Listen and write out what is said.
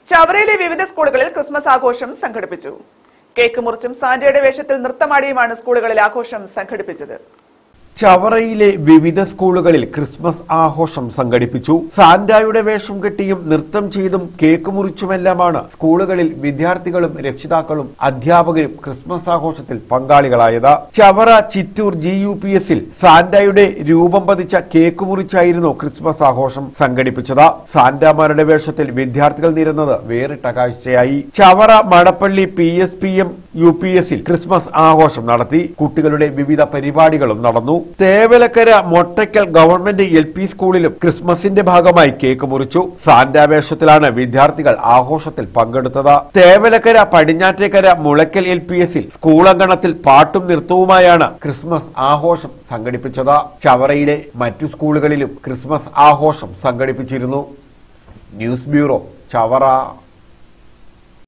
ചവറയിലെ വിവിധ സ്കൂളുകളിൽ ക്രിസ്മസ് ആഘോഷം സംഘടിപ്പിച്ചു കേക്ക് മുറിച്ചും സാന്റയുടെ വേഷത്തിൽ നൃത്തമാടിയുമാണ് സ്കൂളുകളിൽ ആഘോഷം സംഘടിപ്പിച്ചത് ചവറയിലെ വിവിധ സ്കൂളുകളിൽ ക്രിസ്മസ് ആഘോഷം സംഘടിപ്പിച്ചു സാന്റായുടെ വേഷം കെട്ടിയും നൃത്തം ചെയ്തും കേക്ക് മുറിച്ചുമെല്ലാമാണ് സ്കൂളുകളിൽ വിദ്യാർത്ഥികളും രക്ഷിതാക്കളും അധ്യാപകരും ക്രിസ്മസ് ആഘോഷത്തിൽ പങ്കാളികളായത് Chavara Chittur G U P എസിൽ സാന്റായുടെ രൂപം പതിച്ച കേക്ക് മുറിച്ചായിരുന്നു ക്രിസ്മസ് ആഘോഷം സംഘടിപ്പിച്ചത് സാന്റാമാരുടെ വേഷത്തിൽ വിദ്യാർത്ഥികൾ നിരുന്നത് വേറിട്ട കാഴ്ചയായി Chavara Madappally P S P M U P എസിൽ ക്രിസ്മസ് ആഘോഷം നടത്തി കുട്ടികളുടെ വിവിധ പരിപാടികളും നടന്നു Thevalakkara Mottakkal government L P സ്കൂളിലും ക്രിസ്മസിന്റെ ഭാഗമായി കേക്ക് മുറിച്ചു സാന്റാ വേഷത്തിലാണ് വിദ്യാർത്ഥികൾ ആഘോഷത്തിൽ പങ്കെടുത്തത് തേവലക്കര പടിഞ്ഞാറ്റേക്കര മുളയ്ക്കൽ എൽ പി എസിൽ സ്കൂൾ അങ്കണത്തിൽ പാട്ടും നൃത്തവുമായാണ് ക്രിസ്മസ് ആഘോഷം സംഘടിപ്പിച്ചത് ചവറയിലെ മറ്റു സ്കൂളുകളിലും ക്രിസ്മസ് ആഘോഷം സംഘടിപ്പിച്ചിരുന്നു ന്യൂസ് ബ്യൂറോ ചവറ